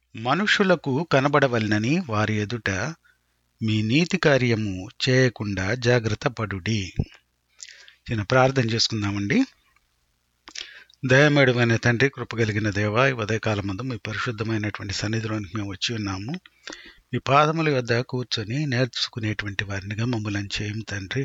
మనుషులకు కనబడవలనని వారి ఎదుట మీ నీతి కార్యము చేయకుండా జాగ్రత్త పడుడి చిన్న ప్రార్థన చేసుకుందామండి దయమేడమైన తండ్రి కృపగలిగిన దేవ ఈ ఉదయకాలం ముందు మీ పరిశుద్ధమైనటువంటి సన్నిధిలోనికి మేము వచ్చి ఉన్నాము మీ పాదముల వద్ద కూర్చొని నేర్చుకునేటువంటి వారినిగా మమ్మల్ని చేయం తండ్రి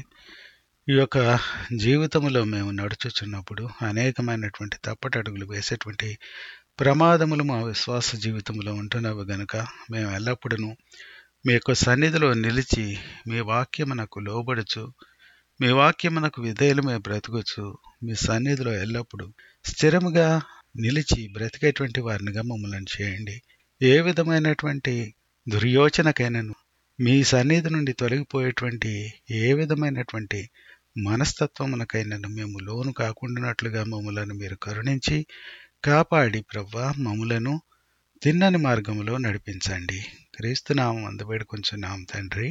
ఈ యొక్క జీవితంలో మేము నడుచుచున్నప్పుడు అనేకమైనటువంటి తప్పటడుగులు వేసేటువంటి ప్రమాదములు మా విశ్వాస జీవితంలో ఉంటున్నవి గనుక మేము ఎల్లప్పుడూ మీ యొక్క సన్నిధిలో నిలిచి మీ వాక్యమునకు లోబడుచు మీ వాక్యమునకు విధేయులమే బ్రతుకుచు మీ సన్నిధిలో ఎల్లప్పుడూ స్థిరముగా నిలిచి బ్రతికేటువంటి వారినిగా మమ్మల్ని చేయండి ఏ విధమైనటువంటి దుర్యోచనకైనను మీ సన్నిధి నుండి తొలగిపోయేటువంటి ఏ విధమైనటువంటి మనస్తత్వమునకైనను మేము లోను కాకుండానట్లుగా మమ్మలను మీరు కరుణించి కాపాడి ప్రవ్వా మమ్ములను తిన్నని మార్గంలో నడిపించండి క్రీస్తునామం అందబేడుకొంచున్నాం తండ్రి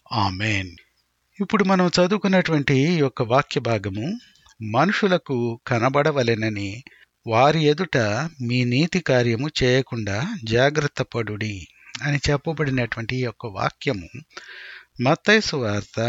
ఆమెన్ ఇప్పుడు మనం చదువుకున్నటువంటి ఈ యొక్క వాక్య భాగము మనుషులకు కనబడవలెనని వారి ఎదుట మీ నీతి కార్యము చేయకుండా జాగ్రత్త పడుడి అని చెప్పబడినటువంటి ఈ యొక్క వాక్యము మత్తైసు వార్త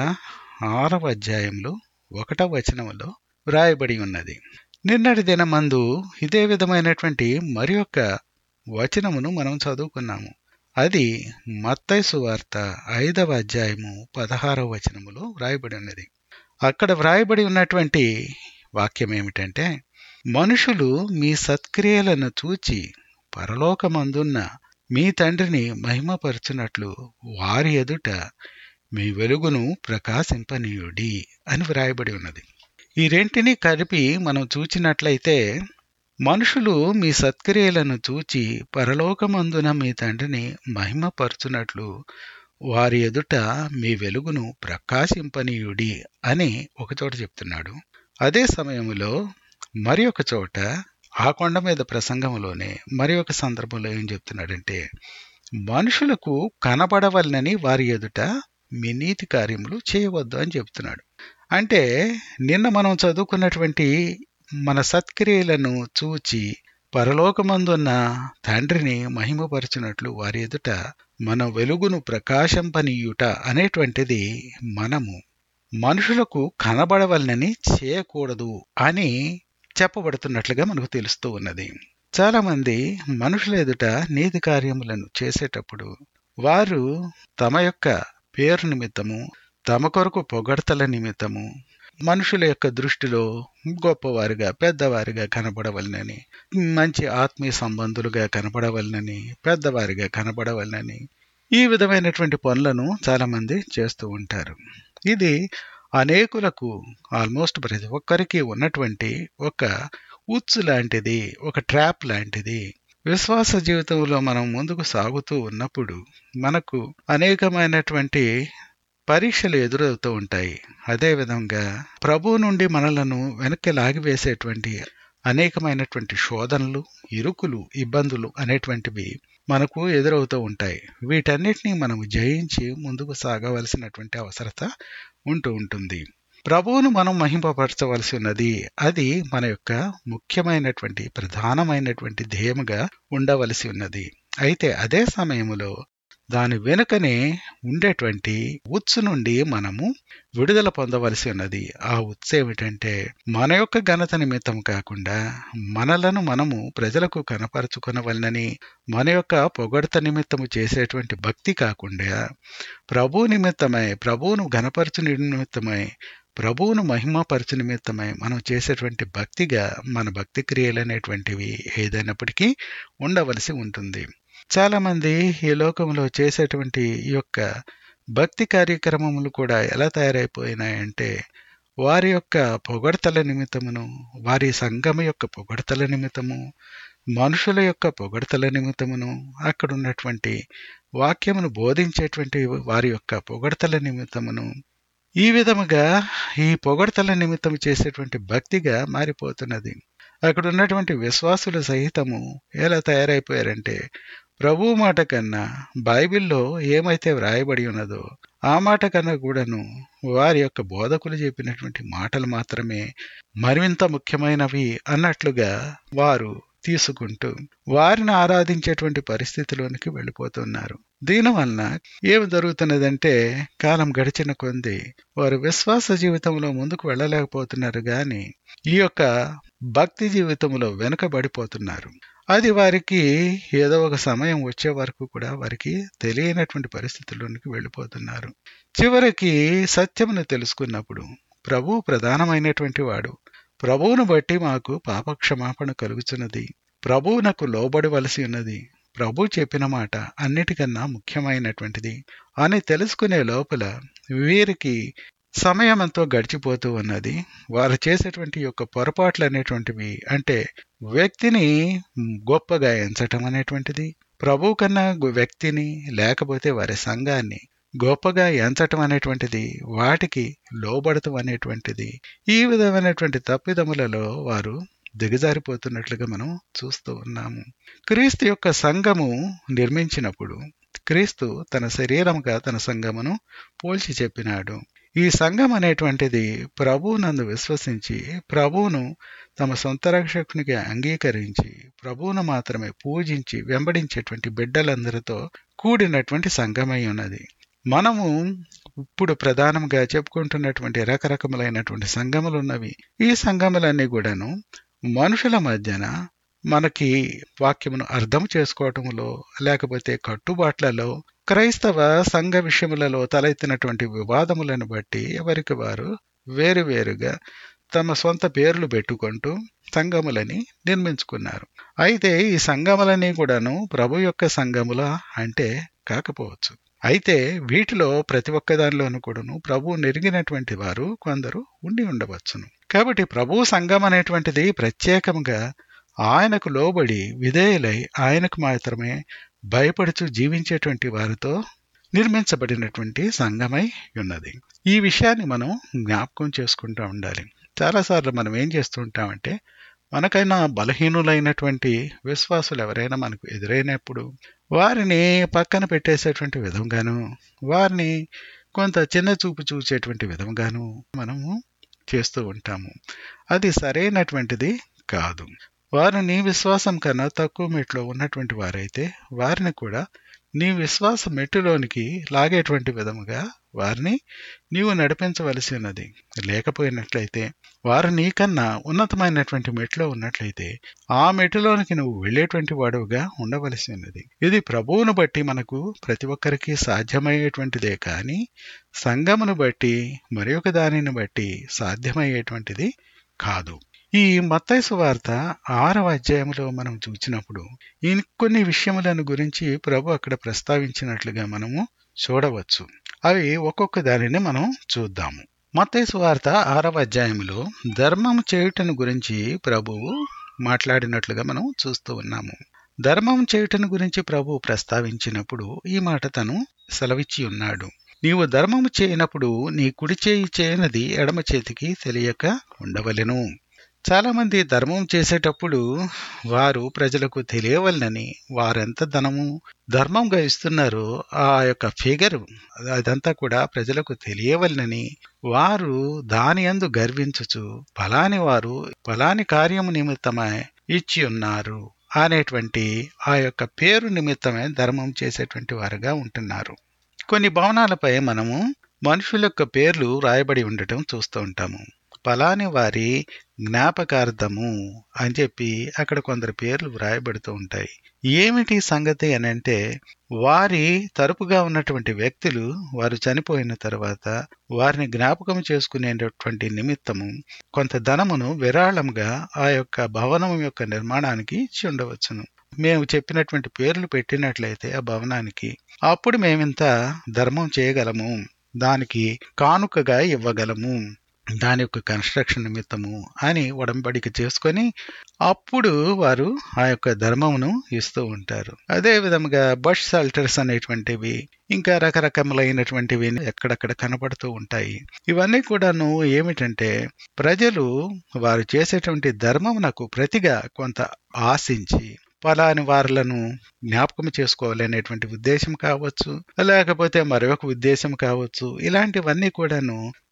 ఆరవ అధ్యాయంలో ఒకటవ వచనములో వ్రాయబడి ఉన్నది నిన్నటి దినమందు ఇదే విధమైనటువంటి మరి యొక్క వచనమును మనం చదువుకున్నాము అది మత్తైసు వార్త ఐదవ అధ్యాయము పదహారవ వచనములో వ్రాయబడి ఉన్నది అక్కడ వ్రాయబడి ఉన్నటువంటి వాక్యం ఏమిటంటే మనుషులు మీ సత్క్రియలను చూచి పరలోకమందున్న మీ తండ్రిని మహిమపరచునట్లు వారి ఎదుట మీ వెలుగును ప్రకాశింపనీయుడి అని వ్రాయబడి ఉన్నది ఈ రెంటిని కలిపి మనం చూచినట్లయితే మనుషులు మీ సత్క్రియలను చూచి పరలోకమందున మీ తండ్రిని మహిమపరచునట్లు వారి ఎదుట మీ వెలుగును ప్రకాశింపనీయుడి అని ఒకచోట చెప్తున్నాడు అదే సమయంలో మరి ఒక చోట ఆ కొండ మీద ప్రసంగంలోనే మరి ఒక సందర్భంలో ఏం చెప్తున్నాడంటే మనుషులకు కనబడవలనని వారి ఎదుట మీ నీతి కార్యములు చేయవద్దు అని చెప్తున్నాడు అంటే నిన్న మనం చదువుకున్నటువంటి మన సత్క్రియలను చూచి పరలోకమందున్న తండ్రిని మహిమపరచినట్లు వారి ఎదుట మన వెలుగును ప్రకాశంపనీయుట అనేటువంటిది మనము మనుషులకు కనబడవలనని చేయకూడదు అని చెప్పబడుతున్నట్లుగా మనకు తెలుస్తూ ఉన్నది చాలామంది మనుషుల ఎదుట నీతి కార్యములను చేసేటప్పుడు వారు తమ యొక్క పేరు నిమిత్తము తమ కొరకు పొగడతల నిమిత్తము మనుషుల యొక్క దృష్టిలో గొప్పవారిగా పెద్దవారిగా కనబడవలనని మంచి ఆత్మీయ సంబంధులుగా కనబడవలనని పెద్దవారిగా కనబడవలనని ఈ విధమైనటువంటి పనులను చాలామంది చేస్తూ ఉంటారు ఇది అనేకులకు ఆల్మోస్ట్ ప్రతి ఒక్కరికి ఉన్నటువంటి ఒక ఉచ్చు లాంటిది ఒక ట్రాప్ లాంటిది విశ్వాస జీవితంలో మనం ముందుకు సాగుతూ ఉన్నప్పుడు మనకు అనేకమైనటువంటి పరీక్షలు ఎదురవుతూ ఉంటాయి అదేవిధంగా ప్రభు నుండి మనలను వెనక్కి లాగివేసేటువంటి అనేకమైనటువంటి శోధనలు ఇరుకులు ఇబ్బందులు అనేటువంటివి మనకు ఎదురవుతూ ఉంటాయి వీటన్నిటినీ మనము జయించి ముందుకు సాగవలసినటువంటి అవసరత ఉంటూ ఉంటుంది ప్రభువును మనం మహింపపరచవలసి ఉన్నది అది మన యొక్క ముఖ్యమైనటువంటి ప్రధానమైనటువంటి ధ్యేయముగా ఉండవలసి ఉన్నది అయితే అదే సమయంలో దాని వెనుకనే ఉండేటువంటి ఉత్సు నుండి మనము విడుదల పొందవలసి ఉన్నది ఆ ఉత్సు ఏమిటంటే మన యొక్క ఘనత నిమిత్తం కాకుండా మనలను మనము ప్రజలకు కనపరుచుకొనవలనని మన యొక్క పొగడత నిమిత్తము చేసేటువంటి భక్తి కాకుండా ప్రభు నిమిత్తమై ప్రభువును ఘనపరచు నిమిత్తమై ప్రభువును మహిమపరచు నిమిత్తమై మనం చేసేటువంటి భక్తిగా మన భక్తి క్రియలు అనేటువంటివి ఏదైనప్పటికీ ఉండవలసి ఉంటుంది చాలామంది ఈ లోకంలో చేసేటువంటి ఈ యొక్క భక్తి కార్యక్రమములు కూడా ఎలా తయారైపోయినాయంటే వారి యొక్క పొగడతల నిమిత్తమును వారి సంఘం యొక్క పొగడతల నిమిత్తము మనుషుల యొక్క పొగడతల నిమిత్తమును అక్కడ ఉన్నటువంటి వాక్యమును బోధించేటువంటి వారి యొక్క పొగడతల నిమిత్తమును ఈ విధముగా ఈ పొగడతల నిమిత్తం చేసేటువంటి భక్తిగా మారిపోతున్నది అక్కడ ఉన్నటువంటి విశ్వాసుల సహితము ఎలా తయారైపోయారంటే ప్రభు మాట కన్నా బైబిల్లో ఏమైతే వ్రాయబడి ఉన్నదో ఆ మాట కన్నా కూడాను వారి యొక్క బోధకులు చెప్పినటువంటి మాటలు మాత్రమే మరింత ముఖ్యమైనవి అన్నట్లుగా వారు తీసుకుంటూ వారిని ఆరాధించేటువంటి పరిస్థితిలోనికి వెళ్ళిపోతున్నారు దీనివలన ఏమి జరుగుతున్నదంటే కాలం గడిచిన కొంది వారు విశ్వాస జీవితంలో ముందుకు వెళ్ళలేకపోతున్నారు గాని ఈ యొక్క భక్తి జీవితంలో వెనుకబడిపోతున్నారు అది వారికి ఏదో ఒక సమయం వచ్చే వరకు కూడా వారికి తెలియనటువంటి పరిస్థితుల్లోనికి వెళ్ళిపోతున్నారు చివరికి సత్యమును తెలుసుకున్నప్పుడు ప్రభు ప్రధానమైనటువంటి వాడు ప్రభువును బట్టి మాకు పాపక్షమాపణ కలుగుతున్నది ప్రభువునకు లోబడవలసి ఉన్నది ప్రభు చెప్పిన మాట అన్నిటికన్నా ముఖ్యమైనటువంటిది అని తెలుసుకునే లోపల వీరికి సమయం ఎంతో గడిచిపోతూ ఉన్నది వారు చేసేటువంటి యొక్క పొరపాట్లు అనేటువంటివి అంటే వ్యక్తిని గొప్పగా ఎంచటం అనేటువంటిది ప్రభు కన్నా వ్యక్తిని లేకపోతే వారి సంఘాన్ని గొప్పగా ఎంచటం అనేటువంటిది వాటికి లోబడటం అనేటువంటిది ఈ విధమైనటువంటి తప్పిదములలో వారు దిగజారిపోతున్నట్లుగా మనం చూస్తూ ఉన్నాము క్రీస్తు యొక్క సంఘము నిర్మించినప్పుడు క్రీస్తు తన శరీరముగా తన సంఘమును పోల్చి చెప్పినాడు ఈ సంఘం అనేటువంటిది ప్రభువునందు విశ్వసించి ప్రభువును తమ సొంత రక్షకునికి అంగీకరించి ప్రభువును మాత్రమే పూజించి వెంబడించేటువంటి బిడ్డలందరితో కూడినటువంటి సంఘమై ఉన్నది మనము ఇప్పుడు ప్రధానంగా చెప్పుకుంటున్నటువంటి రకరకములైనటువంటి సంఘములు ఉన్నవి ఈ సంఘములన్నీ కూడాను మనుషుల మధ్యన మనకి వాక్యమును అర్థం చేసుకోవటంలో లేకపోతే కట్టుబాట్లలో క్రైస్తవ సంఘ విషయములలో తలెత్తినటువంటి వివాదములను బట్టి ఎవరికి వారు వేరువేరుగా తమ సొంత పేర్లు పెట్టుకుంటూ సంఘములని నిర్మించుకున్నారు అయితే ఈ సంఘములన్నీ కూడాను ప్రభు యొక్క సంఘముల అంటే కాకపోవచ్చు అయితే వీటిలో ప్రతి ఒక్క దానిలోనూ కూడాను ప్రభు నెరిగినటువంటి వారు కొందరు ఉండి ఉండవచ్చును కాబట్టి ప్రభు సంఘం అనేటువంటిది ప్రత్యేకంగా ఆయనకు లోబడి విధేయులై ఆయనకు మాత్రమే భయపడుచు జీవించేటువంటి వారితో నిర్మించబడినటువంటి సంఘమై ఉన్నది ఈ విషయాన్ని మనం జ్ఞాపకం చేసుకుంటూ ఉండాలి చాలాసార్లు మనం ఏం చేస్తూ ఉంటామంటే మనకైనా బలహీనులైనటువంటి విశ్వాసులు ఎవరైనా మనకు ఎదురైనప్పుడు వారిని పక్కన పెట్టేసేటువంటి విధంగాను వారిని కొంత చిన్న చూపు చూసేటువంటి విధంగాను మనము చేస్తూ ఉంటాము అది సరైనటువంటిది కాదు వారు నీ విశ్వాసం కన్నా తక్కువ మెట్లో ఉన్నటువంటి వారైతే వారిని కూడా నీ విశ్వాస మెట్టులోనికి లాగేటువంటి విధముగా వారిని నీవు నడిపించవలసి ఉన్నది లేకపోయినట్లయితే వారు నీకన్నా ఉన్నతమైనటువంటి మెట్లో ఉన్నట్లయితే ఆ మెట్టులోనికి నువ్వు వెళ్ళేటువంటి వాడుగా ఉండవలసి ఉన్నది ఇది ప్రభువును బట్టి మనకు ప్రతి ఒక్కరికి సాధ్యమయ్యేటువంటిదే కానీ సంఘమును బట్టి మరి ఒక దానిని బట్టి సాధ్యమయ్యేటువంటిది కాదు ఈ మత్తైసు వార్త ఆరవ అధ్యాయంలో మనం చూసినప్పుడు ఈ కొన్ని విషయములను గురించి ప్రభు అక్కడ ప్రస్తావించినట్లుగా మనము చూడవచ్చు అవి ఒక్కొక్క దానిని మనం చూద్దాము మత్తైసు వార్త ఆరవ అధ్యాయంలో ధర్మం చేయుటను గురించి ప్రభువు మాట్లాడినట్లుగా మనం చూస్తూ ఉన్నాము ధర్మం చేయుటను గురించి ప్రభు ప్రస్తావించినప్పుడు ఈ మాట తను సెలవిచ్చి ఉన్నాడు నీవు ధర్మము చేయనప్పుడు నీ కుడి చేయి చేయనది ఎడమ చేతికి తెలియక ఉండవలెను చాలా మంది ధర్మం చేసేటప్పుడు వారు ప్రజలకు తెలియవలనని వారెంత ధనము ధర్మంగా ఇస్తున్నారో ఆ యొక్క ఫిగర్ అదంతా కూడా ప్రజలకు తెలియవలనని వారు దాని అందు గర్వించుచు ఫలాని వారు ఫలాని కార్యము నిమిత్తమై ఇచ్చి ఉన్నారు అనేటువంటి ఆ యొక్క పేరు నిమిత్తమే ధర్మం చేసేటువంటి వారుగా ఉంటున్నారు కొన్ని భవనాలపై మనము మనుషుల యొక్క పేర్లు రాయబడి ఉండటం చూస్తూ ఉంటాము ఫలాని వారి జ్ఞాపకార్థము అని చెప్పి అక్కడ కొందరు పేర్లు వ్రాయబడుతూ ఉంటాయి ఏమిటి సంగతి అని అంటే వారి తరపుగా ఉన్నటువంటి వ్యక్తులు వారు చనిపోయిన తర్వాత వారిని జ్ఞాపకం చేసుకునేటటువంటి నిమిత్తము కొంత ధనమును విరాళంగా ఆ యొక్క భవనం యొక్క నిర్మాణానికి ఇచ్చి ఉండవచ్చును మేము చెప్పినటువంటి పేర్లు పెట్టినట్లయితే ఆ భవనానికి అప్పుడు మేమింత ధర్మం చేయగలము దానికి కానుకగా ఇవ్వగలము దాని యొక్క కన్స్ట్రక్షన్ నిమిత్తము అని ఉడంబడిక చేసుకొని అప్పుడు వారు ఆ యొక్క ధర్మమును ఇస్తూ ఉంటారు అదే విధముగా బష్ సాల్టర్స్ అనేటువంటివి ఇంకా రకరకములైనటువంటివి ఎక్కడక్కడ కనపడుతూ ఉంటాయి ఇవన్నీ కూడాను ఏమిటంటే ప్రజలు వారు చేసేటువంటి ధర్మమునకు ప్రతిగా కొంత ఆశించి ఫలాని వారులను జ్ఞాపకం చేసుకోవాలనేటువంటి ఉద్దేశం కావచ్చు లేకపోతే మరొక ఉద్దేశం కావచ్చు ఇలాంటివన్నీ కూడాను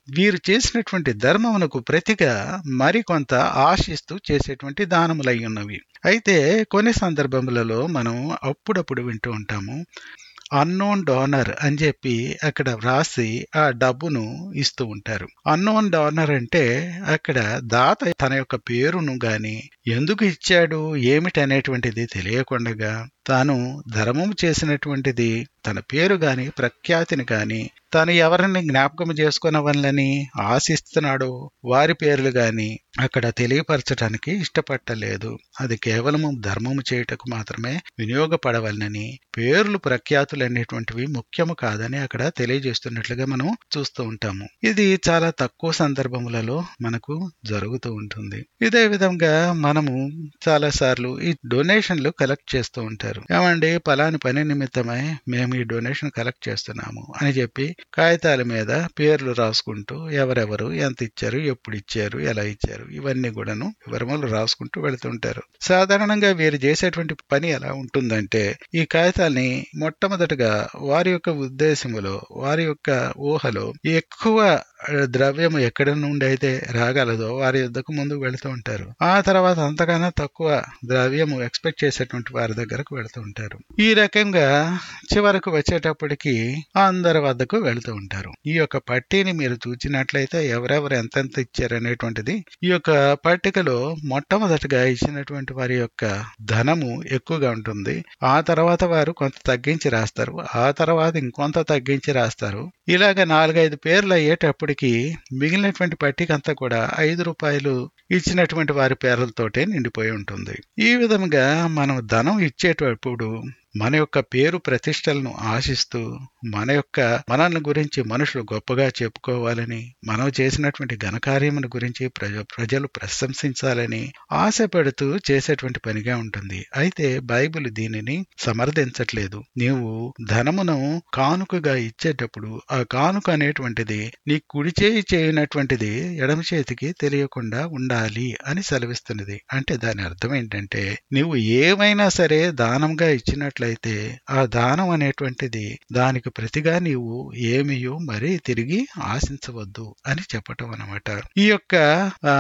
వీరు చేసినటువంటి ధర్మమునకు ప్రతిగా మరికొంత ఆశిస్తూ చేసేటువంటి దానములై ఉన్నవి అయితే కొన్ని సందర్భములలో మనం అప్పుడప్పుడు వింటూ ఉంటాము అన్నోన్ డోనర్ అని చెప్పి అక్కడ వ్రాసి ఆ డబ్బును ఇస్తూ ఉంటారు అన్నోన్ డోనర్ అంటే అక్కడ దాత తన యొక్క పేరును గాని ఎందుకు ఇచ్చాడు ఏమిటి అనేటువంటిది తెలియకుండా తాను ధర్మం చేసినటువంటిది తన పేరు గాని ప్రఖ్యాతిని గాని తాను ఎవరిని జ్ఞాపకం చేసుకున్న వాళ్ళని ఆశిస్తున్నాడో వారి పేర్లు గాని అక్కడ తెలియపరచడానికి ఇష్టపట్టలేదు అది కేవలము ధర్మము చేయుటకు మాత్రమే వినియోగపడవలనని పేర్లు ప్రఖ్యాతులు అనేటువంటివి ముఖ్యము కాదని అక్కడ తెలియజేస్తున్నట్లుగా మనం చూస్తూ ఉంటాము ఇది చాలా తక్కువ సందర్భములలో మనకు జరుగుతూ ఉంటుంది ఇదే విధంగా మనము చాలా సార్లు ఈ డొనేషన్లు కలెక్ట్ చేస్తూ ఉంటారు ఏమండి పలాని పని నిమిత్తమై మేము ఈ డొనేషన్ కలెక్ట్ చేస్తున్నాము అని చెప్పి కాగితాల మీద పేర్లు రాసుకుంటూ ఎవరెవరు ఎంత ఇచ్చారు ఎప్పుడు ఇచ్చారు ఎలా ఇచ్చారు ఇవన్నీ కూడాను వివరములు రాసుకుంటూ వెళుతుంటారు సాధారణంగా వీరు చేసేటువంటి పని ఎలా ఉంటుందంటే ఈ కాగితాల్ని మొట్టమొదటగా వారి యొక్క ఉద్దేశములో వారి యొక్క ఊహలో ఎక్కువ ద్రవ్యము ఎక్కడి నుండి అయితే రాగలదో వారి యుద్ధకు ముందుకు వెళుతూ ఉంటారు ఆ తర్వాత అంతకన్నా తక్కువ ద్రవ్యము ఎక్స్పెక్ట్ చేసేటువంటి వారి దగ్గరకు వెళుతూ ఉంటారు ఈ రకంగా చివరకు వచ్చేటప్పటికి అందరి వద్దకు వెళుతూ ఉంటారు ఈ యొక్క పట్టీని మీరు చూచినట్లయితే ఎవరెవరు ఎంతెంత ఇచ్చారనేటువంటిది ఈ యొక్క పట్టికలో మొట్టమొదటిగా ఇచ్చినటువంటి వారి యొక్క ధనము ఎక్కువగా ఉంటుంది ఆ తర్వాత వారు కొంత తగ్గించి రాస్తారు ఆ తర్వాత ఇంకొంత తగ్గించి రాస్తారు ఇలాగ నాలుగైదు పేర్లు అయ్యేటప్పటికి మిగిలినటువంటి పట్టిక అంతా కూడా ఐదు రూపాయలు ఇచ్చినటువంటి వారి పేర్లతోటే నిండిపోయి ఉంటుంది ఈ విధంగా మనం ధనం ఇచ్చేటప్పుడు మన యొక్క పేరు ప్రతిష్టలను ఆశిస్తూ మన యొక్క మనల్ని గురించి మనుషులు గొప్పగా చెప్పుకోవాలని మనం చేసినటువంటి ఘనకార్యముల గురించి ప్రజ ప్రజలు ప్రశంసించాలని ఆశపడుతూ చేసేటువంటి పనిగా ఉంటుంది అయితే బైబిల్ దీనిని సమర్థించట్లేదు నీవు ధనమును కానుకగా ఇచ్చేటప్పుడు ఆ కానుక అనేటువంటిది నీ కుడి చేయి చేయనటువంటిది ఎడమ చేతికి తెలియకుండా ఉండాలి అని సెలవిస్తున్నది అంటే దాని అర్థం ఏంటంటే నువ్వు ఏమైనా సరే దానంగా ఇచ్చినట్లయితే ఆ దానం అనేటువంటిది దానికి ప్రతిగా నీవు ఏమియో మరి తిరిగి ఆశించవద్దు అని చెప్పటం అనమాట ఈ యొక్క ఆ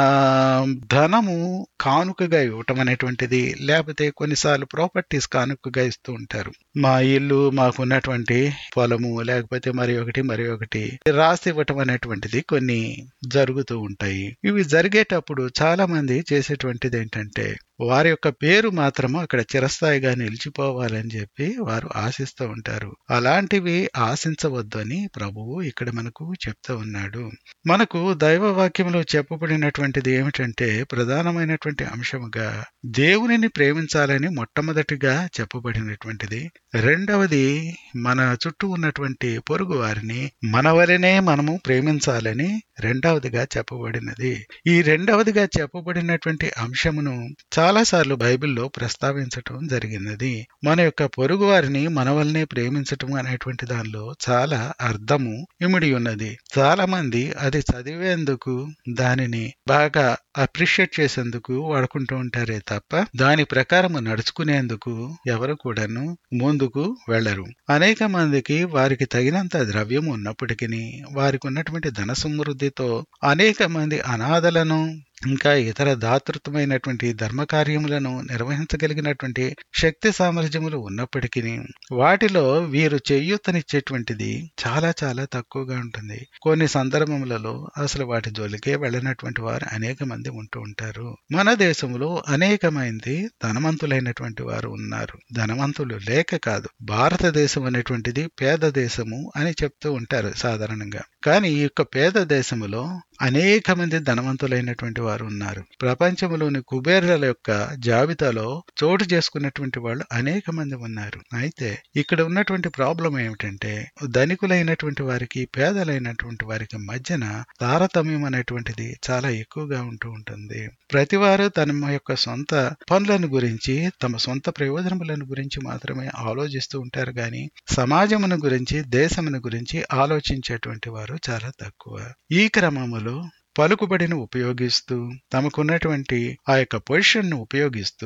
ధనము కానుకగా ఇవ్వటం అనేటువంటిది లేకపోతే కొన్నిసార్లు ప్రాపర్టీస్ కానుకగా ఇస్తూ ఉంటారు మా ఇల్లు మాకున్నటువంటి పొలము లేకపోతే మరి ఒకటి మరి ఒకటి రాసి ఇవ్వటం అనేటువంటిది కొన్ని జరుగుతూ ఉంటాయి ఇవి జరిగేటప్పుడు చాలా మంది చేసేటువంటిది ఏంటంటే వారి యొక్క పేరు మాత్రము అక్కడ చిరస్థాయిగా నిలిచిపోవాలని చెప్పి వారు ఆశిస్తూ ఉంటారు అలాంటివి ఆశించవద్దు అని ప్రభువు ఇక్కడ మనకు చెప్తూ ఉన్నాడు మనకు దైవ వాక్యంలో చెప్పబడినటువంటిది ఏమిటంటే ప్రధానమైనటువంటి అంశముగా దేవునిని ప్రేమించాలని మొట్టమొదటిగా చెప్పబడినటువంటిది రెండవది మన చుట్టూ ఉన్నటువంటి పొరుగు వారిని మన వలనే మనము ప్రేమించాలని రెండవదిగా చెప్పబడినది ఈ రెండవదిగా చెప్పబడినటువంటి అంశమును చాలాసార్లు బైబిల్లో ప్రస్తావించటం జరిగినది మన యొక్క పొరుగు వారిని మన వల్లనే ప్రేమించటం అనేటువంటి దానిలో చాలా అర్థము ఇమిడి ఉన్నది చాలా మంది అది చదివేందుకు దానిని బాగా అప్రిషియేట్ చేసేందుకు వాడుకుంటూ ఉంటారే తప్ప దాని ప్రకారం నడుచుకునేందుకు ఎవరు కూడాను ముందుకు వెళ్లరు అనేక మందికి వారికి తగినంత ద్రవ్యం ఉన్నప్పటికీ వారికి ఉన్నటువంటి ధన సమృద్ధితో అనేక మంది అనాథలను ఇంకా ఇతర దాతృత్వమైనటువంటి ధర్మ కార్యములను నిర్వహించగలిగినటువంటి శక్తి సామర్థ్యములు ఉన్నప్పటికీ వాటిలో వీరు చేయూతనిచ్చేటువంటిది చాలా చాలా తక్కువగా ఉంటుంది కొన్ని సందర్భములలో అసలు వాటి జోలికే వెళ్ళినటువంటి వారు అనేక మంది ఉంటూ ఉంటారు మన దేశంలో అనేక మంది ధనవంతులైనటువంటి వారు ఉన్నారు ధనవంతులు లేక కాదు భారతదేశం అనేటువంటిది పేద దేశము అని చెప్తూ ఉంటారు సాధారణంగా కానీ ఈ యొక్క పేద దేశములో అనేక మంది ధనవంతులైనటువంటి వారు ఉన్నారు ప్రపంచంలోని కుబేరుల యొక్క జాబితాలో చోటు చేసుకున్నటువంటి వాళ్ళు అనేక మంది ఉన్నారు అయితే ఇక్కడ ఉన్నటువంటి ప్రాబ్లం ఏమిటంటే ధనికులైనటువంటి వారికి పేదలైనటువంటి వారికి మధ్యన తారతమ్యం అనేటువంటిది చాలా ఎక్కువగా ఉంటూ ఉంటుంది ప్రతి వారు తమ యొక్క సొంత పనులను గురించి తమ సొంత ప్రయోజనములను గురించి మాత్రమే ఆలోచిస్తూ ఉంటారు కానీ సమాజమును గురించి దేశమును గురించి ఆలోచించేటువంటి వారు చాలా తక్కువ ఈ క్రమములో పలుకుబడిని ఉపయోగిస్తూ తమకున్నటువంటి ఆ యొక్క పొజిషన్ ను ఉపయోగిస్తూ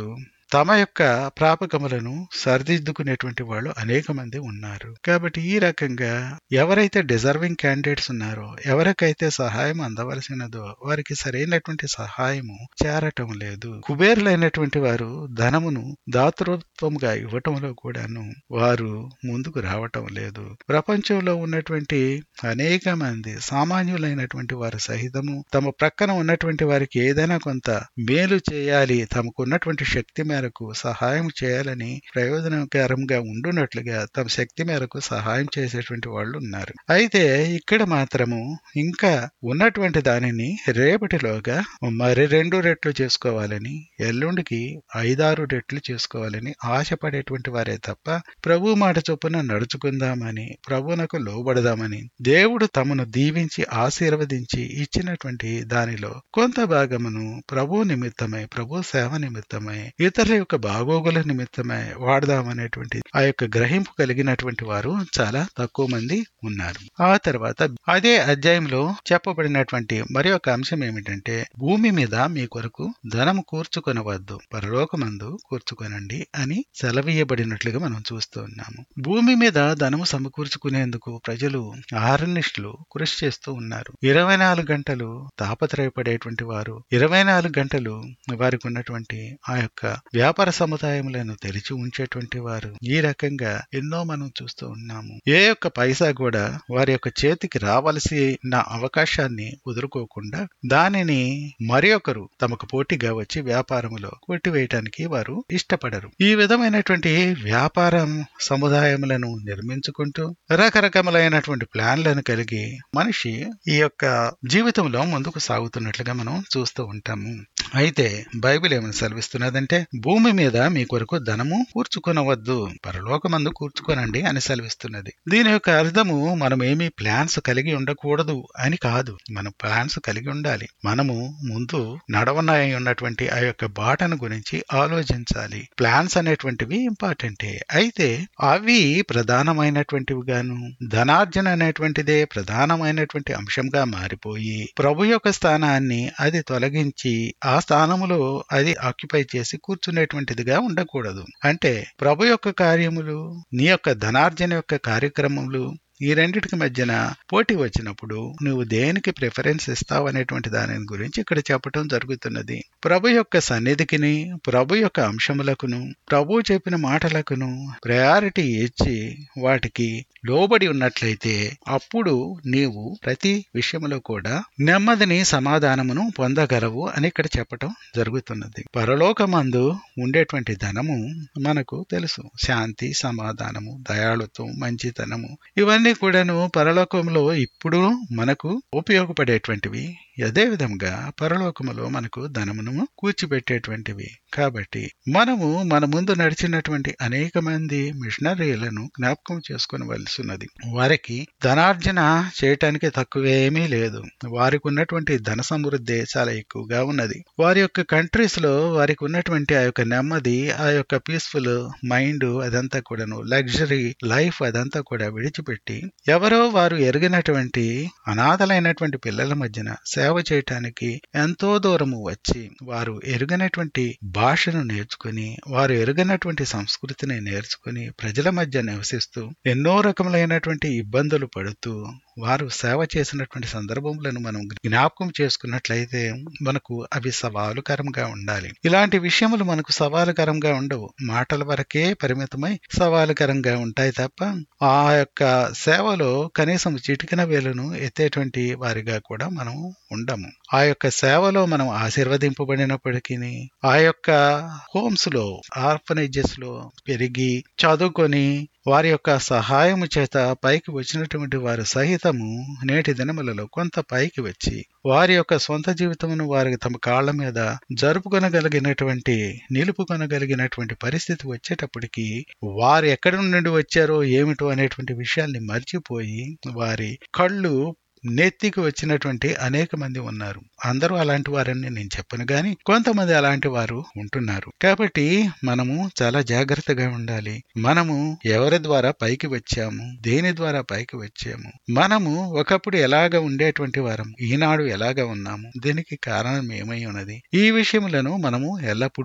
తమ యొక్క ప్రాపకములను సరిదిద్దుకునేటువంటి వాళ్ళు అనేక మంది ఉన్నారు కాబట్టి ఈ రకంగా ఎవరైతే డిజర్వింగ్ క్యాండిడేట్స్ ఉన్నారో ఎవరికైతే సహాయం అందవలసినదో వారికి సరైనటువంటి సహాయము చేరటం లేదు కుబేరులైనటువంటి వారు ధనమును దాతృత్వముగా ఇవ్వటంలో కూడాను వారు ముందుకు రావటం లేదు ప్రపంచంలో ఉన్నటువంటి అనేక మంది సామాన్యులైనటువంటి వారు సహితము తమ ప్రక్కన ఉన్నటువంటి వారికి ఏదైనా కొంత మేలు చేయాలి తమకు ఉన్నటువంటి శక్తి మేరకు సహాయం చేయాలని ప్రయోజనకరంగా ఉండునట్లుగా తమ శక్తి మేరకు సహాయం చేసేటువంటి వాళ్ళు ఉన్నారు అయితే ఇక్కడ మాత్రము ఇంకా ఉన్నటువంటి దానిని రేపటిలోగా మరి రెండు రెట్లు చేసుకోవాలని ఎల్లుండికి ఐదారు రెట్లు చేసుకోవాలని ఆశపడేటువంటి వారే తప్ప ప్రభు మాట చొప్పున నడుచుకుందామని ప్రభునకు లోబడదామని దేవుడు తమను దీవించి ఆశీర్వదించి ఇచ్చినటువంటి దానిలో కొంత భాగమును ప్రభు నిమిత్తమై ప్రభు సేవ నిమిత్తమై ఇతరుల యొక్క బాగోగుల నిమిత్తమై వాడదామనేటువంటి ఆ యొక్క గ్రహింపు కలిగినటువంటి వారు చాలా తక్కువ మంది ఉన్నారు ఆ తర్వాత అదే అధ్యాయంలో చెప్పబడినటువంటి మరి ఒక అంశం ఏమిటంటే భూమి మీద మీ కొరకు ధనము కూర్చుకొనవద్దు పరలోకమందు కూర్చుకొనండి అని సెలవీయబడినట్లుగా మనం చూస్తూ ఉన్నాము భూమి మీద ధనము సమకూర్చుకునేందుకు ప్రజలు ఆరనిష్లు కృషి చేస్తూ ఉన్నారు ఇరవై నాలుగు గంటలు తాపత్రయపడేటువంటి వారు ఇరవై నాలుగు గంటలు వారికి ఉన్నటువంటి ఆ యొక్క వ్యాపార సముదాయములను తెరిచి ఉంచేటువంటి వారు ఈ రకంగా ఎన్నో మనం చూస్తూ ఉన్నాము ఏ యొక్క పైసా కూడా వారి యొక్క చేతికి రావలసిన అవకాశాన్ని వదులుకోకుండా దానిని మరి ఒకరు తమకు పోటీగా వచ్చి వ్యాపారములో కొట్టివేయటానికి వారు ఇష్టపడరు ఈ విధమైనటువంటి వ్యాపారం సముదాయములను నిర్మించుకుంటూ రకరకములైనటువంటి ప్లాన్లను కలిగి మనిషి ఈ యొక్క జీవితంలో ముందుకు సాగుతున్నట్లుగా మనం చూస్తూ ఉంటాము అయితే బైబిల్ ఏమని సెలవిస్తున్నదంటే భూమి మీద మీ కొరకు ధనము కూర్చుకొనవద్దు పరలోకమందు కూర్చుకొనండి అని సెలవిస్తున్నది దీని యొక్క అర్థము మనం ఏమీ ప్లాన్స్ కలిగి ఉండకూడదు అని కాదు మనం ప్లాన్స్ కలిగి ఉండాలి మనము ముందు నడవనాయి ఉన్నటువంటి ఆ యొక్క బాటను గురించి ఆలోచించాలి ప్లాన్స్ అనేటువంటివి ఇంపార్టెంటే అయితే అవి ప్రధానమైనటువంటివి గాను ధనార్జన అనేటువంటిదే ప్రధానమైనటువంటి అంశంగా మారిపోయి ప్రభు యొక్క స్థానాన్ని అది తొలగించి ఆ స్థానములో అది ఆక్యుపై చేసి కూర్చునేటువంటిదిగా ఉండకూడదు అంటే ప్రభు యొక్క కార్యములు నీ యొక్క ధనార్జన యొక్క కార్యక్రమములు ఈ రెండిటికి మధ్యన పోటీ వచ్చినప్పుడు నువ్వు దేనికి ప్రిఫరెన్స్ ఇస్తావు అనేటువంటి దాని గురించి ఇక్కడ చెప్పటం జరుగుతున్నది ప్రభు యొక్క సన్నిధికిని ప్రభు యొక్క అంశములకును ప్రభు చెప్పిన మాటలకును ప్రయారిటీ ఇచ్చి వాటికి లోబడి ఉన్నట్లయితే అప్పుడు నీవు ప్రతి విషయంలో కూడా నెమ్మదిని సమాధానమును పొందగలవు అని ఇక్కడ చెప్పటం జరుగుతున్నది పరలోకమందు ఉండేటువంటి ధనము మనకు తెలుసు శాంతి సమాధానము దయాళుత్వం మంచితనము ఇవన్నీ కూడాను పరలోకంలో ఇప్పుడు మనకు ఉపయోగపడేటువంటివి అదే విధంగా పరలోకములో మనకు ధనమును కూర్చిపెట్టేటువంటివి కాబట్టి మనము మన ముందు నడిచినటువంటి అనేక మంది మిషనరీలను జ్ఞాపకం చేసుకునవలసినది వారికి ధనార్జన చేయటానికి తక్కువేమీ లేదు వారికి ఉన్నటువంటి ధన సమృద్ధి చాలా ఎక్కువగా ఉన్నది వారి యొక్క కంట్రీస్ లో వారికి ఉన్నటువంటి ఆ యొక్క నెమ్మది ఆ యొక్క పీస్ఫుల్ మైండ్ అదంతా కూడాను లగ్జరీ లైఫ్ అదంతా కూడా విడిచిపెట్టి ఎవరో వారు ఎరిగినటువంటి అనాథలైనటువంటి పిల్లల మధ్యన సేవ చేయటానికి ఎంతో దూరము వచ్చి వారు ఎరుగనటువంటి భాషను నేర్చుకుని వారు ఎరుగనటువంటి సంస్కృతిని నేర్చుకుని ప్రజల మధ్య నివసిస్తూ ఎన్నో రకములైనటువంటి ఇబ్బందులు పడుతూ వారు సేవ చేసినటువంటి సందర్భములను మనం జ్ఞాపకం చేసుకున్నట్లయితే మనకు అవి సవాలుకరంగా ఉండాలి ఇలాంటి విషయములు మనకు సవాలుకరంగా ఉండవు మాటల వరకే పరిమితమై సవాలుకరంగా ఉంటాయి తప్ప ఆ యొక్క సేవలో కనీసం చిటికిన వేలును ఎత్తేటువంటి వారిగా కూడా మనం ఉండము ఆ యొక్క సేవలో మనం ఆశీర్వదింపబడినప్పటికీ ఆ యొక్క హోమ్స్ లో ఆర్ఫనైజెస్ లో పెరిగి చదువుకొని వారి యొక్క సహాయము చేత పైకి వచ్చినటువంటి వారు సహితము నేటి దినములలో కొంత పైకి వచ్చి వారి యొక్క సొంత జీవితమును వారికి తమ కాళ్ల మీద జరుపుకొనగలిగినటువంటి నిలుపుకొనగలిగినటువంటి పరిస్థితి వచ్చేటప్పటికి వారు ఎక్కడి నుండి వచ్చారో ఏమిటో అనేటువంటి విషయాల్ని మర్చిపోయి వారి కళ్ళు నెత్తికి వచ్చినటువంటి అనేక మంది ఉన్నారు అందరూ అలాంటి వారని నేను చెప్పను గాని కొంతమంది అలాంటి వారు ఉంటున్నారు కాబట్టి మనము చాలా జాగ్రత్తగా ఉండాలి మనము ఎవరి ద్వారా పైకి వచ్చాము దేని ద్వారా పైకి వచ్చాము మనము ఒకప్పుడు ఎలాగ ఉండేటువంటి వారం ఈనాడు ఎలాగ ఉన్నాము దీనికి కారణం ఏమై ఉన్నది ఈ విషయములను మనము ఎల్లప్పుడూ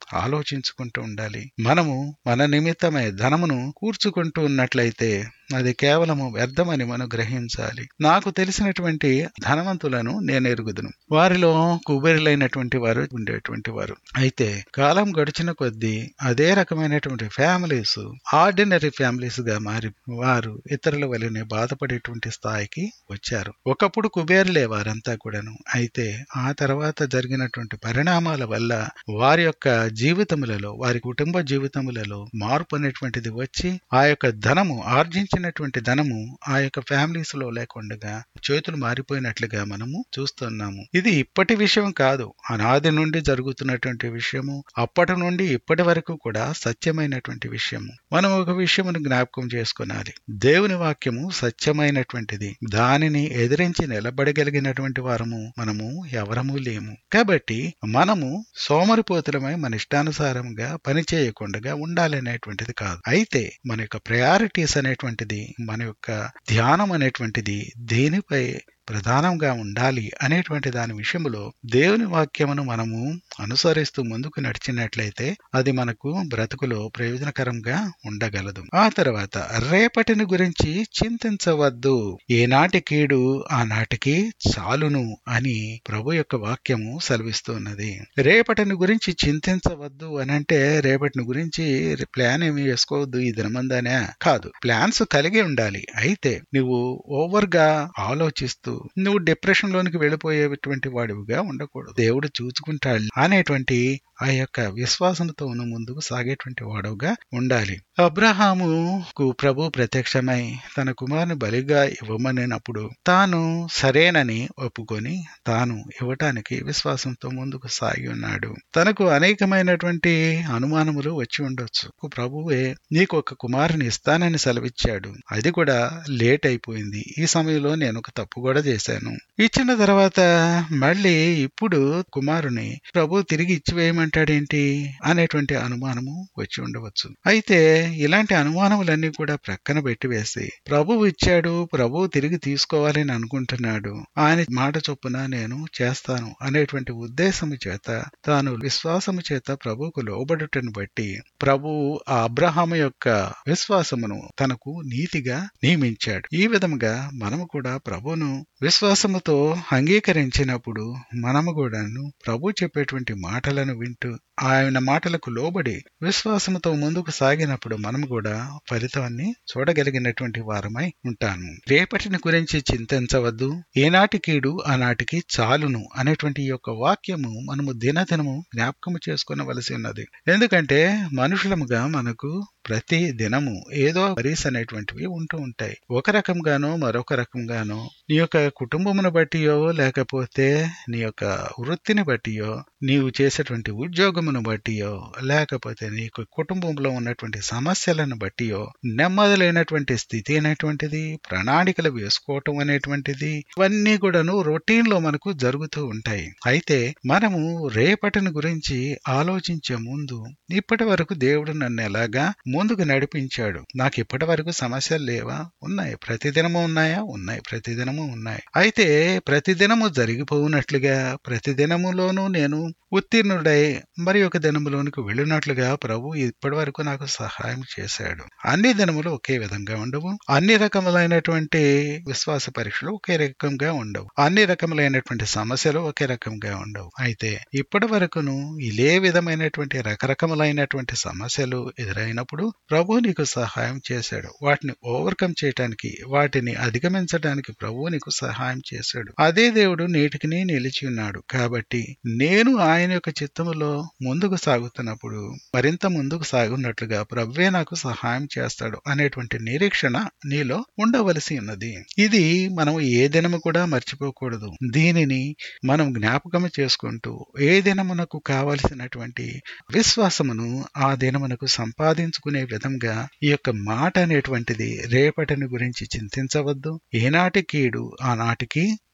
ఆలోచించుకుంటూ ఉండాలి మనము మన నిమిత్తమై ధనమును కూర్చుకుంటూ ఉన్నట్లయితే అది కేవలము వ్యర్థమని మనం గ్రహించాలి నాకు తెలిసినటువంటి ధనవంతులను నేను ఎరుగుదును వారిలో కుబేరులైనటువంటి వారు ఉండేటువంటి వారు అయితే కాలం గడిచిన కొద్దీ అదే రకమైనటువంటి ఫ్యామిలీస్ ఆర్డినరీ ఫ్యామిలీస్ గా మారి వారు ఇతరుల వలనే బాధపడేటువంటి స్థాయికి వచ్చారు ఒకప్పుడు కుబేరులే వారంతా కూడాను అయితే ఆ తర్వాత జరిగినటువంటి పరిణామాల వల్ల వారి యొక్క జీవితములలో వారి కుటుంబ జీవితములలో మార్పు అనేటువంటిది వచ్చి ఆ యొక్క ధనము ఆర్జించినటువంటి ధనము ఆ యొక్క ఫ్యామిలీస్ లో లేకుండా చేతులు మారిపోయినట్లుగా మనము చూస్తున్నాము ఇది ఇప్పటి విషయం కాదు అనాది నుండి జరుగుతున్నటువంటి విషయము అప్పటి నుండి ఇప్పటి వరకు కూడా సత్యమైనటువంటి విషయము మనం ఒక విషయమును జ్ఞాపకం చేసుకునాలి దేవుని వాక్యము సత్యమైనటువంటిది దానిని ఎదిరించి నిలబడగలిగినటువంటి వారము మనము ఎవరము లేము కాబట్టి మనము సోమరిపోతులమై మన ఇష్టానుసారంగా పని చేయకుండా ఉండాలనేటువంటిది కాదు అయితే మన యొక్క ప్రయారిటీస్ అనేటువంటిది మన యొక్క ధ్యానం అనేటువంటిది దేనిపై ప్రధానంగా ఉండాలి అనేటువంటి దాని విషయంలో దేవుని వాక్యమును మనము అనుసరిస్తూ ముందుకు నడిచినట్లయితే అది మనకు బ్రతుకులో ప్రయోజనకరంగా ఉండగలదు ఆ తర్వాత రేపటిని గురించి చింతించవద్దు ఏనాటి కీడు ఆనాటికి చాలును అని ప్రభు యొక్క వాక్యము సెలవిస్తున్నది రేపటిని గురించి చింతించవద్దు అని అంటే రేపటిని గురించి ప్లాన్ ఏమి వేసుకోవద్దు ఈ దినమందానే కాదు ప్లాన్స్ కలిగి ఉండాలి అయితే నువ్వు ఓవర్ గా ఆలోచిస్తూ నువ్వు డిప్రెషన్ లోనికి వెళ్ళిపోయేటువంటి వాడివిగా ఉండకూడదు దేవుడు చూసుకుంటాడు అనేటువంటి ఆ యొక్క విశ్వాసంతో నువ్వు ముందుకు సాగేటువంటి వాడుగా ఉండాలి అబ్రహాముకు ప్రభు ప్రత్యక్షమై తన కుమారుని బలిగా ఇవ్వమనినప్పుడు తాను సరేనని ఒప్పుకొని తాను ఇవ్వటానికి విశ్వాసంతో ముందుకు సాగి ఉన్నాడు తనకు అనేకమైనటువంటి అనుమానములు వచ్చి ఉండొచ్చు ప్రభువే నీకు ఒక కుమారుని ఇస్తానని సెలవిచ్చాడు అది కూడా లేట్ అయిపోయింది ఈ సమయంలో నేను ఒక తప్పు కూడా చేశాను ఇచ్చిన తర్వాత మళ్ళీ ఇప్పుడు కుమారుని ప్రభు తిరిగి ఇచ్చివేయమంటాడేంటి అనేటువంటి అనుమానము వచ్చి ఉండవచ్చు అయితే ఇలాంటి అనుమానములన్నీ కూడా ప్రక్కన పెట్టివేసి ప్రభువు ఇచ్చాడు ప్రభువు తిరిగి తీసుకోవాలని అనుకుంటున్నాడు ఆయన మాట చొప్పున నేను చేస్తాను అనేటువంటి ఉద్దేశము చేత తాను విశ్వాసము చేత ప్రభువుకు లోబడుటను బట్టి ప్రభువు ఆ అబ్రహాము యొక్క విశ్వాసమును తనకు నీతిగా నియమించాడు ఈ విధముగా మనము కూడా ప్రభువును విశ్వాసముతో అంగీకరించినప్పుడు మనము కూడాను ప్రభు చెప్పేటువంటి మాటలను వింటూ ఆయన మాటలకు లోబడి విశ్వాసముతో ముందుకు సాగినప్పుడు మనం కూడా ఫలితాన్ని చూడగలిగినటువంటి వారమై ఉంటాను రేపటిని గురించి చింతించవద్దు ఏనాటి కీడు ఆనాటికి చాలును అనేటువంటి ఈ యొక్క వాక్యము మనము దినదినము జ్ఞాపకము చేసుకునవలసి ఉన్నది ఎందుకంటే మనుషులముగా మనకు ప్రతి దినము ఏదో వరీస్ అనేటువంటివి ఉంటూ ఉంటాయి ఒక రకంగానో మరొక రకంగానో నీ యొక్క కుటుంబమును బట్టియో లేకపోతే నీ యొక్క వృత్తిని బట్టియో నీవు చేసేటువంటి ఉద్యోగమును బట్టియో లేకపోతే నీకు కుటుంబంలో ఉన్నటువంటి సమస్యలను బట్టియో నెమ్మది లేనటువంటి స్థితి అనేటువంటిది ప్రణాళికలు వేసుకోవటం అనేటువంటిది ఇవన్నీ కూడాను రొటీన్ లో మనకు జరుగుతూ ఉంటాయి అయితే మనము రేపటిని గురించి ఆలోచించే ముందు ఇప్పటి వరకు దేవుడు నన్ను ఎలాగా ముందుకు నడిపించాడు నాకు ఇప్పటి వరకు సమస్యలు లేవా ఉన్నాయి ప్రతిదినము ఉన్నాయా ఉన్నాయి ప్రతిదినము ఉన్నాయి అయితే ప్రతిదినము జరిగిపోవునట్లుగా ప్రతిదినములోనూ నేను ఉత్తీర్ణుడై మరి ఒక దినములోనికి వెళ్ళినట్లుగా ప్రభు ఇప్పటి వరకు నాకు సహాయం చేశాడు అన్ని దినములు ఒకే విధంగా ఉండవు అన్ని రకములైనటువంటి విశ్వాస పరీక్షలు ఒకే రకంగా ఉండవు అన్ని రకములైనటువంటి సమస్యలు ఒకే రకంగా ఉండవు అయితే ఇప్పటి వరకును ఇదే విధమైనటువంటి రకరకములైనటువంటి సమస్యలు ఎదురైనప్పుడు ప్రభు నీకు సహాయం చేశాడు వాటిని ఓవర్కమ్ చేయటానికి వాటిని అధిగమించడానికి ప్రభు నీకు సహాయం చేశాడు అదే దేవుడు నేటికి నిలిచి ఉన్నాడు కాబట్టి నేను ఆయన యొక్క చిత్తములో ముందుకు సాగుతున్నప్పుడు మరింత ముందుకు సాగున్నట్లుగా ప్రభువే నాకు సహాయం చేస్తాడు అనేటువంటి నిరీక్షణ నీలో ఉండవలసి ఉన్నది ఇది మనం ఏ దినము కూడా మర్చిపోకూడదు దీనిని మనం జ్ఞాపకం చేసుకుంటూ ఏ దినమునకు కావలసినటువంటి విశ్వాసమును ఆ దినమునకు సంపాదించుకునే విధంగా ఈ యొక్క మాట అనేటువంటిది రేపటిని గురించి చింతించవద్దు ఏనాటి కీడు ఆనాటికి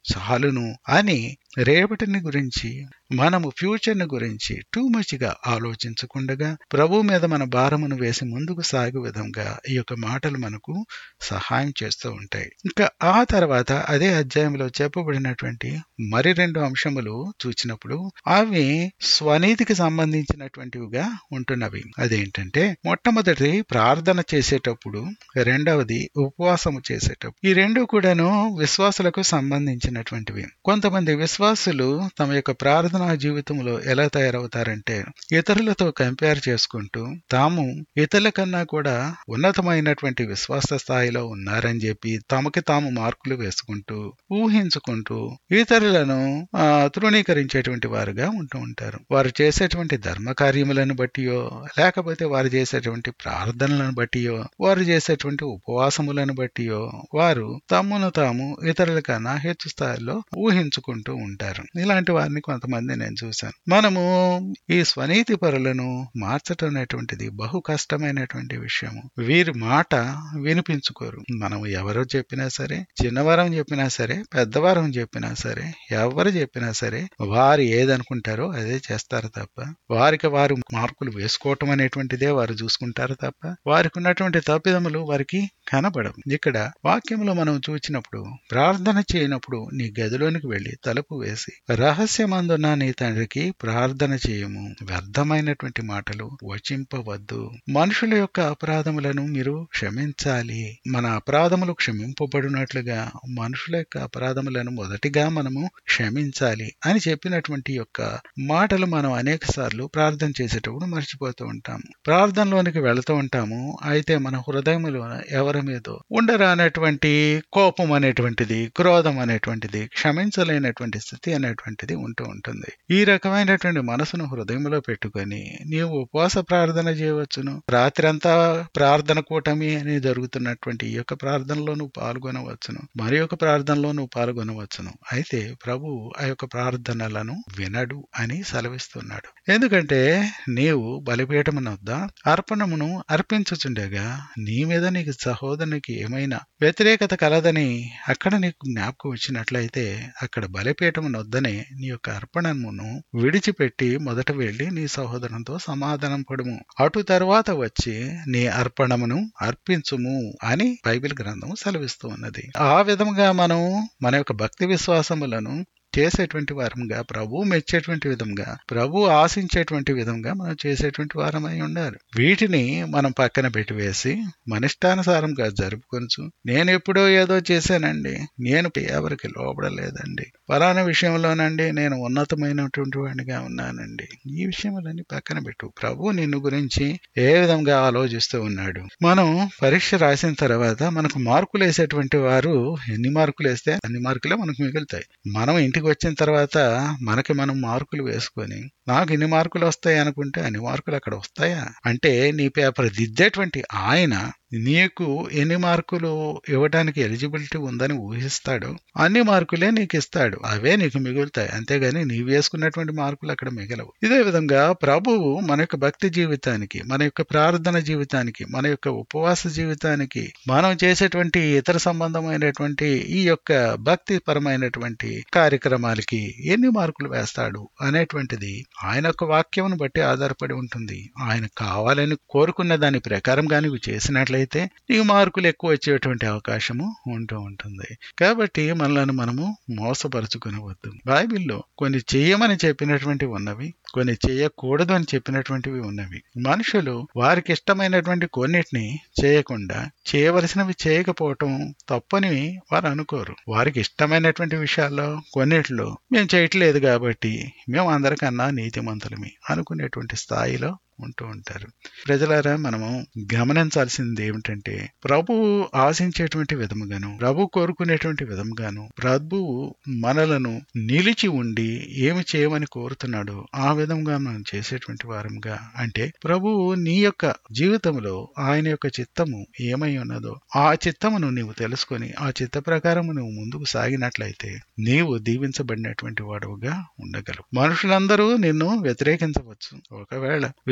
చాలును అని రేపటిని గురించి మనము ఫ్యూచర్ని గురించి టూ మచ్ గా ఆలోచించకుండగా ప్రభు మీద మన భారమును వేసి ముందుకు సాగు విధంగా ఈ యొక్క మాటలు మనకు సహాయం చేస్తూ ఉంటాయి ఇంకా ఆ తర్వాత అదే అధ్యాయంలో చెప్పబడినటువంటి మరి రెండు అంశములు చూచినప్పుడు అవి స్వనీతికి సంబంధించినటువంటివిగా ఉంటున్నవి అదేంటంటే మొట్టమొదటి ప్రార్థన చేసేటప్పుడు రెండవది ఉపవాసము చేసేటప్పుడు ఈ రెండు కూడాను విశ్వాసులకు సంబంధించినటువంటివి కొంతమంది విశ్వాసులు తమ యొక్క ప్రార్థనా జీవితంలో ఎలా తయారవుతారంటే ఇతరులతో కంపేర్ చేసుకుంటూ తాము ఇతరుల కన్నా కూడా ఉన్నతమైనటువంటి విశ్వాస స్థాయిలో ఉన్నారని చెప్పి తమకి తాము మార్కులు వేసుకుంటూ ఊహించుకుంటూ ఇతరులను ఆ, తృణీకరించేటువంటి వారుగా ఉంటూ ఉంటారు వారు చేసేటువంటి ధర్మ కార్యములను బట్టియో లేకపోతే వారు చేసేటువంటి ప్రార్థనలను బట్టియో వారు చేసేటువంటి ఉపవాసములను బట్టియో వారు తమ్మును తాము ఇతరుల కన్నా హెచ్చు స్థాయిలో ఊహించుకుంటూ ఉంటారు ఇలాంటి వారిని కొంతమంది నేను చూశాను మనము ఈ స్వనీతి పరులను మార్చటం అనేటువంటిది బహు కష్టమైనటువంటి విషయము వీరి మాట వినిపించుకోరు మనం ఎవరో చెప్పినా సరే చిన్నవారం చెప్పినా సరే పెద్దవారం చెప్పినా సరే ఎవరు చెప్పినా సరే వారు ఏదనుకుంటారో అదే చేస్తారు తప్ప వారికి వారు మార్కులు వేసుకోవటం అనేటువంటిదే వారు చూసుకుంటారు తప్ప వారికి ఉన్నటువంటి తప్పిదములు వారికి కనబడవు ఇక్కడ వాక్యంలో మనం చూచినప్పుడు ప్రార్థన చేయనప్పుడు నీ గదిలోనికి వెళ్లి తలుపు వేసి రహస్యమందున్న నీ తండ్రికి ప్రార్థన చేయము వ్యర్థమైనటువంటి మాటలు వచింపవద్దు మనుషుల యొక్క అపరాధములను మీరు క్షమించాలి మన అపరాధములు క్షమింపబడినట్లుగా మనుషుల యొక్క అపరాధములను మొదటిగా మనము క్షమించాలి అని చెప్పినటువంటి యొక్క మాటలు మనం అనేక సార్లు ప్రార్థన చేసేటప్పుడు మర్చిపోతూ ఉంటాము ప్రార్థనలోనికి వెళుతూ ఉంటాము అయితే మన హృదయములో ఎవరి మీదో ఉండరానటువంటి కోపం అనేటువంటిది క్రోధం అనేటువంటిది క్షమించలేనటువంటి స్థితి అనేటువంటిది ఉంటూ ఉంటుంది ఈ రకమైనటువంటి మనసును హృదయంలో పెట్టుకొని నీవు ఉపవాస ప్రార్థన చేయవచ్చును రాత్రంతా ప్రార్థన కూటమి అని జరుగుతున్నటువంటి ఈ యొక్క ప్రార్థనలో నువ్వు పాల్గొనవచ్చును మరి యొక్క ప్రార్థనలో నువ్వు పాల్గొనవచ్చును అయితే ప్రభు ఆ యొక్క ప్రార్థనలను వినడు అని సెలవిస్తున్నాడు ఎందుకంటే నీవు బలిపీఠమునొద్ద అర్పణమును అర్పించుచుండగా నీ మీద నీకు సహోదరునికి ఏమైనా వ్యతిరేకత కలదని అక్కడ నీకు జ్ఞాపకం వచ్చినట్లయితే అక్కడ బలిపీఠమునొద్దనే నీ యొక్క అర్పణమును విడిచిపెట్టి మొదట వెళ్లి నీ సహోదరునితో సమాధానం పడుము అటు తరువాత వచ్చి నీ అర్పణమును అర్పించుము అని బైబిల్ గ్రంథం సెలవిస్తూ ఉన్నది ఆ విధంగా మనం మన యొక్క భక్తి విశ్వాసములను చేసేటువంటి వారంగా ప్రభు మెచ్చేటువంటి విధంగా ప్రభు ఆశించేటువంటి విధంగా మనం చేసేటువంటి వారమై ఉండాలి వీటిని మనం పక్కన పెట్టివేసి మన ఇష్టానుసారంగా జరుపుకొనచ్చు నేను ఎప్పుడో ఏదో చేశానండి నేను ఎవరికి లోపడలేదండి ఫలానా విషయంలోనండి నేను ఉన్నతమైనటువంటి వాడిగా ఉన్నానండి ఈ విషయములన్నీ పక్కన పెట్టు ప్రభు నిన్ను గురించి ఏ విధంగా ఆలోచిస్తూ ఉన్నాడు మనం పరీక్ష రాసిన తర్వాత మనకు మార్కులు వేసేటువంటి వారు ఎన్ని మార్కులు వేస్తే అన్ని మార్కులే మనకు మిగులుతాయి మనం ఇంటికి వచ్చిన తర్వాత మనకి మనం మార్కులు వేసుకొని నాకు ఇన్ని మార్కులు వస్తాయి అనుకుంటే అన్ని మార్కులు అక్కడ వస్తాయా అంటే నీ పేపర్ దిద్దేటువంటి ఆయన నీకు ఎన్ని మార్కులు ఇవ్వడానికి ఎలిజిబిలిటీ ఉందని ఊహిస్తాడో అన్ని మార్కులే నీకు ఇస్తాడు అవే నీకు మిగులుతాయి అంతేగాని నీవు వేసుకున్నటువంటి మార్కులు అక్కడ మిగలవు ఇదే విధంగా ప్రభువు మన యొక్క భక్తి జీవితానికి మన యొక్క ప్రార్థన జీవితానికి మన యొక్క ఉపవాస జీవితానికి మనం చేసేటువంటి ఇతర సంబంధమైనటువంటి ఈ యొక్క భక్తి పరమైనటువంటి కార్యక్రమాలకి ఎన్ని మార్కులు వేస్తాడు అనేటువంటిది ఆయన యొక్క వాక్యమును బట్టి ఆధారపడి ఉంటుంది ఆయన కావాలని కోరుకున్న దాని ప్రకారం కానీ చేసినట్లయితే నీకు మార్కులు ఎక్కువ వచ్చేటువంటి అవకాశము ఉంటూ ఉంటుంది కాబట్టి మనలను మనము మోసపరుచుకునవద్దు బైబిల్లో కొన్ని చేయమని చెప్పినటువంటివి ఉన్నవి కొన్ని చేయకూడదు అని చెప్పినటువంటివి ఉన్నవి మనుషులు వారికి ఇష్టమైనటువంటి కొన్నిటిని చేయకుండా చేయవలసినవి చేయకపోవటం తప్పని వారు అనుకోరు వారికి ఇష్టమైనటువంటి విషయాల్లో కొన్నిట్లో మేము చేయట్లేదు కాబట్టి మేము అందరికన్నా నీతిమంతులమి అనుకునేటువంటి స్థాయిలో ఉంటూ ఉంటారు ప్రజలారా మనము గమనించాల్సింది ఏమిటంటే ప్రభువు ఆశించేటువంటి విధముగాను ప్రభు కోరుకునేటువంటి విధముగాను ప్రభువు మనలను నిలిచి ఉండి ఏమి చేయమని కోరుతున్నాడో ఆ విధంగా మనం చేసేటువంటి వారంగా అంటే ప్రభువు నీ యొక్క జీవితంలో ఆయన యొక్క చిత్తము ఏమై ఉన్నదో ఆ చిత్తమును నీవు తెలుసుకొని ఆ చిత్త ప్రకారము నువ్వు ముందుకు సాగినట్లయితే నీవు దీవించబడినటువంటి వాడుగా ఉండగలవు మనుషులందరూ నిన్ను వ్యతిరేకించవచ్చు ఒకవేళ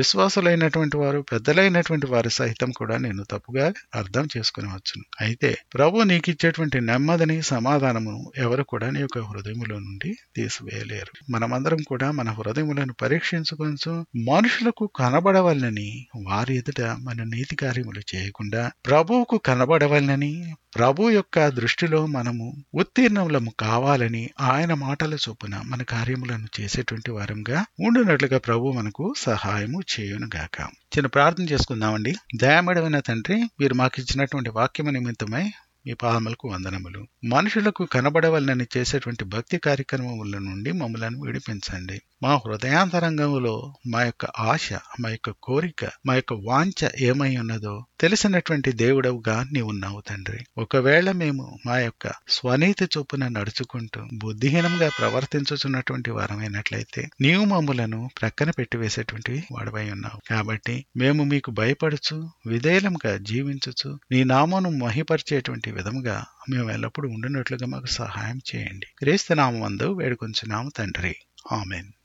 విశ్వాసులైనటువంటి వారు పెద్దలైనటువంటి వారు సహితం కూడా నేను తప్పుగా అర్థం చేసుకునవచ్చును అయితే ప్రభు నీకు ఇచ్చేటువంటి నెమ్మదిని సమాధానమును ఎవరు కూడా నీ యొక్క హృదయములో నుండి తీసివేయలేరు మనమందరం కూడా మన హృదయములను పరీక్షించుకొనచ్చు మనుషులకు కనబడవలనని వారి ఎదుట మన నీతి కార్యములు చేయకుండా ప్రభువుకు కనబడవలనని ప్రభు యొక్క దృష్టిలో మనము ఉత్తీర్ణములము కావాలని ఆయన మాటల చొప్పున మన కార్యములను చేసేటువంటి వారంగా ఉండునట్లుగా ప్రభు మనకు సహాయము చేయునుగాక చిన్న ప్రార్థన చేసుకుందామండి దయామడమైన తండ్రి మీరు మాకు ఇచ్చినటువంటి వాక్యము నిమిత్తమై మీ పాదములకు వందనములు మనుషులకు కనబడవలనని చేసేటువంటి భక్తి కార్యక్రమముల నుండి మమ్మలను విడిపించండి మా హృదయాంతరంగంలో మా యొక్క ఆశ మా యొక్క కోరిక మా యొక్క వాంఛ ఏమై ఉన్నదో తెలిసినటువంటి దేవుడవుగా నీవు ఉన్నావు తండ్రి ఒకవేళ మేము మా యొక్క స్వనీతి చొప్పున నడుచుకుంటూ బుద్ధిహీనంగా ప్రవర్తించుచున్నటువంటి వారమైనట్లయితే నీవు మమ్ములను ప్రక్కన పెట్టివేసేటువంటి వాడవై ఉన్నావు కాబట్టి మేము మీకు భయపడుచు విధేయులంగా జీవించుచు నీ నామను మహిపరిచేటువంటి విధముగా మేము ఎల్లప్పుడూ ఉండినట్లుగా మాకు సహాయం చేయండి క్రీస్తు నామందు వేడుకొంచున్నాము తండ్రి ఆమెన్